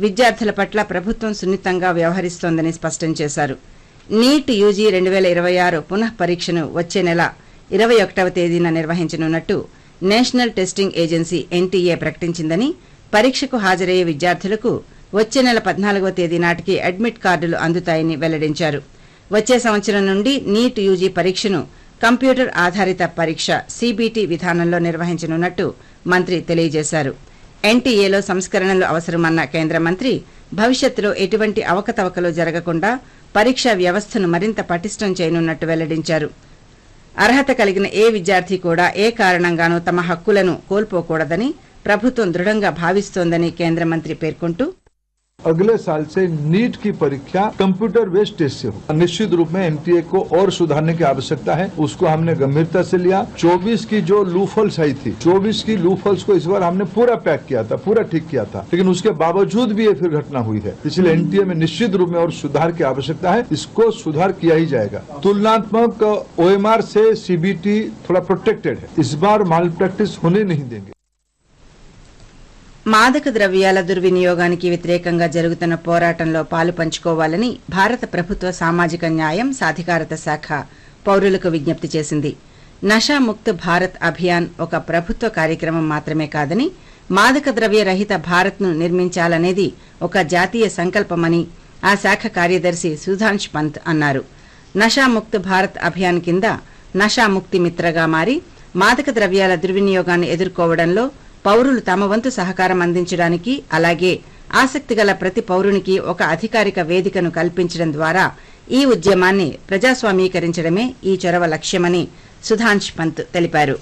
విద్యార్థుల పట్ల ప్రభుత్వం సున్నితంగా వ్యవహరిస్తోందని స్పష్టం చేశారు నీట్ యూజీ రెండు వేల ఇరవై ఆరు పునః పరీక్షను వచ్చే నెల ఇరవై ఒకటవ తేదీన నిర్వహించనున్నట్టు నేషనల్ టెస్టింగ్ ఏజెన్సీ ఎన్టీఏ ప్రకటించిందని పరీక్షకు హాజరయ్యే విద్యార్థులకు వచ్చే నెల పద్నాలుగవ తేదీ నాటికి అడ్మిట్ కార్డులు అందుతాయని వెల్లడించారు వచ్చే సంవత్సరం నుండి నీట్ యూజీ పరీక్షను కంప్యూటర్ ఆధారిత పరీక్ష సీబీటీ విధానంలో నిర్వహించనున్నట్టు మంత్రి తెలియజేశారు ఎన్టీఏలో సంస్కరణలు అవసరమన్న కేంద్ర మంత్రి భవిష్యత్తులో ఎటువంటి అవకతవకలు జరగకుండా పరీక్షా వ్యవస్థను మరింత పటిష్టం చేయనున్నట్టు వెల్లడించారు అర్హత కలిగిన ఏ విద్యార్థి కూడా ఏ కారణంగానూ తమ హక్కులను కోల్పోకూడదని ప్రభుత్వం దృఢంగా భావిస్తోందని కేంద్ర మంత్రి పేర్కొంటూ अगले साल से नीट की परीक्षा कंप्यूटर बेस्ड टेस्ट से हो निश्चित रूप में एनटीए को और सुधारने की आवश्यकता है उसको हमने गंभीरता से लिया 24 की जो लूफल्स आई थी 24 की लूफल्स को इस बार हमने पूरा पैक किया था पूरा ठीक किया था लेकिन उसके बावजूद भी ये फिर घटना हुई है इसलिए एनटीए में निश्चित रूप में और सुधार की आवश्यकता है इसको सुधार किया ही जाएगा तुलनात्मक ओएमआर से सीबीटी थोड़ा प्रोटेक्टेड है इस बार माल प्रैक्टिस होने नहीं देंगे మాదక ద్రవ్యాల దుర్వినియోగానికి వ్యతిరేకంగా జరుగుతున్న పోరాటంలో పాలు పంచుకోవాలని భారత ప్రభుత్వ సామాజిక న్యాయం సాధికారత శాఖ పౌరులకు విజ్ఞప్తి చేసింది నషాముక్త్ భారత్ అభియాన్ ఒక ప్రభుత్వ కార్యక్రమం మాత్రమే కాదని మాదక ద్రవ్య రహిత భారత్ను నిర్మించాలనేది ఒక జాతీయ సంకల్పమని ఆ శాఖ కార్యదర్శి సుధాంష్ పంత్ అన్నారు నషాముక్త్ భారత్ అభియాన్ కింద నషాముక్తి మిత్రగా మారి మాదక ద్రవ్యాల దుర్వినియోగాన్ని ఎదుర్కోవడంలో పౌరులు తమ వంతు సహకారం అందించడానికి అలాగే ఆసక్తి గల ప్రతి పౌరునికి ఒక అధికారిక వేదికను కల్పించడం ద్వారా ఈ ఉద్యమాన్ని ప్రజాస్వామీకరించడమే ఈ చొరవ లక్ష్యమని సుధాంష్ పంత్ తెలిపారు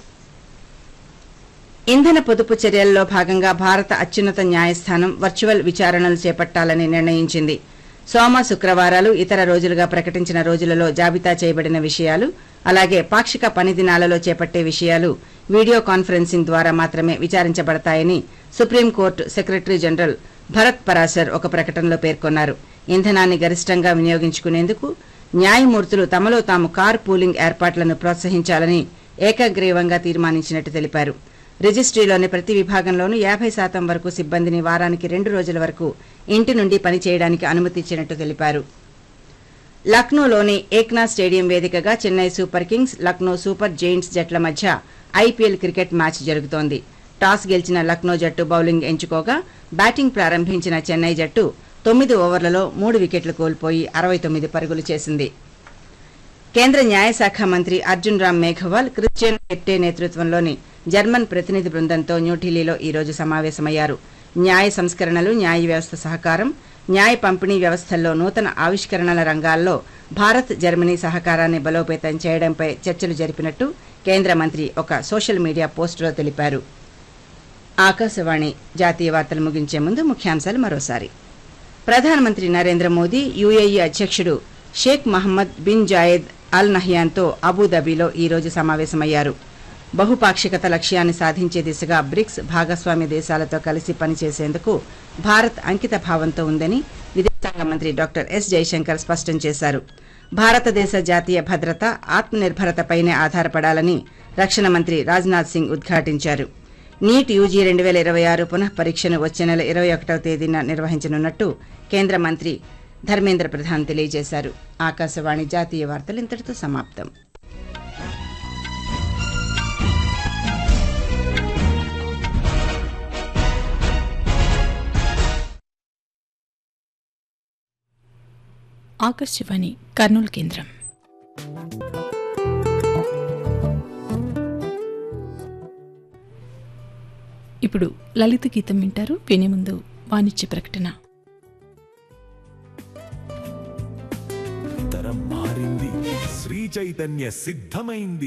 ఇంధన పొదుపు చర్యల్లో భాగంగా భారత అత్యున్నత న్యాయస్థానం వర్చువల్ విచారణలు చేపట్టాలని నిర్ణయించింది సోమ శుక్రవారాలు ఇతర రోజులుగా ప్రకటించిన రోజులలో జాబితా చేయబడిన విషయాలు అలాగే పాక్షిక పని దినాలలో చేపట్టే విషయాలు వీడియో కాన్ఫరెన్సింగ్ ద్వారా మాత్రమే విచారించబడతాయని supreme court secretary general Bharat Parashar ఒక ప్రకటనలో పేర్కొన్నారు ఇంధనాన్ని గరిష్టంగా వినియోగించుకునేందుకు న్యాయమూర్తులు తమలో తాము కార్ పూలింగ్ ఏర్పాట్లను ప్రోత్సహించాలని ఏకగ్రీవంగా తీర్మానించినట్టు తెలిపారు రిజిస్ట్రీలోని ప్రతి విభాగంలోనూ యాభై శాతం వరకు సిబ్బందిని వారానికి రెండు రోజుల వరకు ఇంటి నుండి పనిచేయడానికి అనుమతిచ్చినట్టు తెలిపారు లక్నోలోని ఏక్నా స్టేడియం వేదికగా Chennai super kings Lucknow super giants జట్ల మధ్య ఐపీఎల్ క్రికెట్ మ్యాచ్ జరుగుతోంది టాస్ గెలిచిన లక్నో జట్టు బౌలింగ్ ఎంచుకోగా బ్యాటింగ్ ప్రారంభించిన చెన్నై జట్టు తొమ్మిది ఓవర్లలో మూడు వికెట్లు కోల్పోయి అరవై తొమ్మిది పరుగులు చేసింది కేంద్ర న్యాయశాఖ మంత్రి అర్జున్ రామ్ మేఘవాల్ క్రిస్టియన్ హెట్టే నేతృత్వంలోని జర్మన్ ప్రతినిధి బృందంతో న్యూఢిల్లీలో ఈ రోజు సమావేశమయ్యారు న్యాయ సంస్కరణలు న్యాయ వ్యవస్థ సహకారం న్యాయ పంపిణీ వ్యవస్థల్లో నూతన ఆవిష్కరణల రంగాల్లో భారత్ జర్మనీ సహకారాన్ని బలోపేతం చేయడంపై చర్చలు జరిపినట్టు కేంద్ర మంత్రి ఒక సోషల్ మీడియా పోస్టులో తెలిపారు ఆకాశవాణి జాతీయ వార్తలు ముగించే ముందు ముఖ్యాంశాలు మరోసారి ప్రధానమంత్రి నరేంద్ర మోదీ యుఏఈ అధ్యక్షుడు Sheikh Mohamed bin Zayed Al నహ్యాన్తో అబుదాబిలో ఈ రోజు సమావేశమయ్యారు బహుపాక్షికత లక్ష్యాన్ని సాధించే దిశగా బ్రిక్స్ భాగస్వామ్య దేశాలతో కలిసి పనిచేసేందుకు భారత్ అంకిత భావంతో ఉందని విదేశాంగ మంత్రి డాక్టర్ ఎస్ జైశంకర్ స్పష్టం చేశారు భారతదేశ జాతీయ భద్రత ఆత్మనిర్భరతపైనే ఆధారపడాలని రక్షణ మంత్రి రాజ్నాథ్ సింగ్ ఉద్ఘాటించారు నీట్ యూజీ రెండు వేల ఇరవై ఆరు పునః పరీక్షను వచ్చే నెల ఇరవై ఒకటవ తేదీన నిర్వహించనున్నట్టు కేంద్ర మంత్రి ధర్మేంద్ర ప్రధాన్ తెలియజేశారు ఆకాశవాణి జాతీయ వార్తలు ఇంతటితో సమాప్తం ఆకాశవాణి కర్నూలు కేంద్రం ఇప్పుడు లలిత గీతం వింటారు వినే ముందు వాణిజ్య ప్రకటన తరం మారింది శ్రీ చైతన్య సిద్ధమైంది